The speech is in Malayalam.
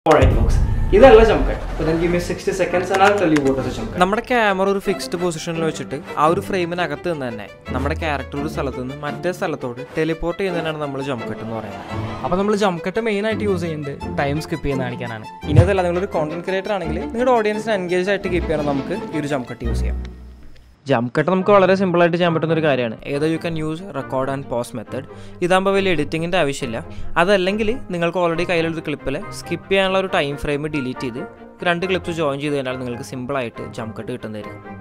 Alright folks, ഇതല്ല ജംപ് കട്ട് അപ്പോൾ then give me 60 seconds and I'll tell you what is a jump cut. നമ്മുടെ ക്യാമറ ഒരു ഫിക്സ്ഡ് പൊസിഷനിൽ വെച്ചിട്ട് ആ ഒരു ഫ്രെയിമിനകത്ത് നിന്ന് തന്നെ നമ്മുടെ ക്യാരക്ടർ ഒരു സ്ഥലത്ത് നിന്ന് മറ്റേ സ്ഥലത്തോട്ട് ടെലിപ്പോർട്ട് ചെയ്യുന്നതിനാണ് നമ്മൾ ജംപ് കട്ട് എന്ന് പറയുന്നത് അപ്പോൾ നമ്മൾ ജംപ് കട്ട് മെയിൻ ആയിട്ട് യൂസ് ചെയ്യുന്നത് ടൈം സ്കിപ്പ് ചെയ്യുന്ന കാണിക്കാനാണ് ഇനി അതല്ല നിങ്ങളൊരു കോണ്ടന്റ് ക്രിയേറ്റർ ആണെങ്കിൽ നിങ്ങളുടെ ഓഡിയൻസിനെ എൻഗേജ് ആയിട്ട് കീപ്പ് ചെയ്യാൻ നമുക്ക് ഈ ഒരു ജംപ് കട്ട് യൂസ് ചെയ്യാം ജംപ് കട്ട് നമുക്ക് വളരെ സിമ്പിൾ ആയിട്ട് ചെയ്യാൻ പറ്റുന്ന ഒരു കാര്യമാണ് ഏതോ you can use record and pause method ഇതാകുമ്പോൾ വലിയ എഡിറ്റിങ്ങിൻ്റെ ആവശ്യമില്ല അതല്ലെങ്കിൽ നിങ്ങൾക്ക് ഓൾറെഡി കയ്യിലൊരു ക്ലിപ്പിൽ സ്കിപ്പ് ചെയ്യാനുള്ള ഒരു ടൈം ഫ്രെയിം ഡിലീറ്റ് ചെയ്ത് രണ്ട് ക്ലിപ്സ് ജോയിൻ ചെയ്ത് കഴിഞ്ഞാൽ നിങ്ങൾക്ക് സിമ്പിളായിട്ട് ജംപ് കട്ട് കിട്ടുന്നതായിരിക്കും